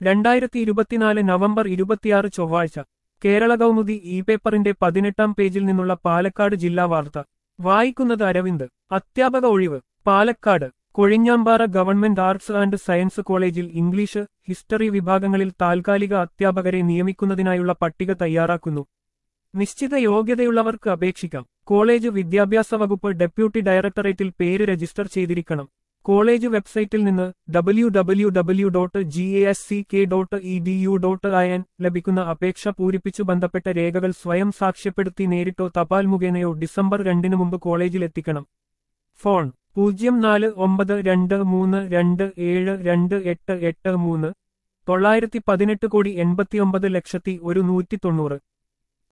രണ്ടായിരത്തി ഇരുപത്തിനാല് നവംബർ ഇരുപത്തിയാറ് ചൊവ്വാഴ്ച കേരള കൗമുദി ഇ പേപ്പറിന്റെ പതിനെട്ടാം പേജിൽ നിന്നുള്ള പാലക്കാട് ജില്ലാ വാർത്ത വായിക്കുന്നത് അരവിന്ദ് അധ്യാപക ഒഴിവ് Palakkad Kozhinjampara government arts and science കോളേജിൽ ഇംഗ്ലീഷ് ഹിസ്റ്ററി വിഭാഗങ്ങളിൽ താൽക്കാലിക അധ്യാപകരെ നിയമിക്കുന്നതിനായുള്ള പട്ടിക തയ്യാറാക്കുന്നു നിശ്ചിത യോഗ്യതയുള്ളവർക്ക് അപേക്ഷിക്കാം കോളേജ് വിദ്യാഭ്യാസ വകുപ്പ് ഡെപ്യൂട്ടി ഡയറക്ടറേറ്റിൽ പേര് രജിസ്റ്റർ ചെയ്തിരിക്കണം കോളേജ് വെബ്സൈറ്റിൽ നിന്ന് W W W dot G A S C K dot E D U dot I N ലഭിക്കുന്ന അപേക്ഷ പൂരിപ്പിച്ചു ബന്ധപ്പെട്ട രേഖകൾ സ്വയം സാക്ഷ്യപ്പെടുത്തി നേരിട്ടോ തപാൽ മുഖേനയോ ഡിസംബർ രണ്ടിന് മുമ്പ് കോളേജിൽ എത്തിക്കണം ഫോൺ പൂജ്യം നാല് ഒമ്പത് രണ്ട് മൂന്ന് രണ്ട് ഏഴ് രണ്ട് എട്ട് എട്ട് മൂന്ന് തൊള്ളായിരത്തി പതിനെട്ട് കോടി എൺപത്തിയൊമ്പത് ലക്ഷത്തി ഒരു നൂറ്റി തൊണ്ണൂറ്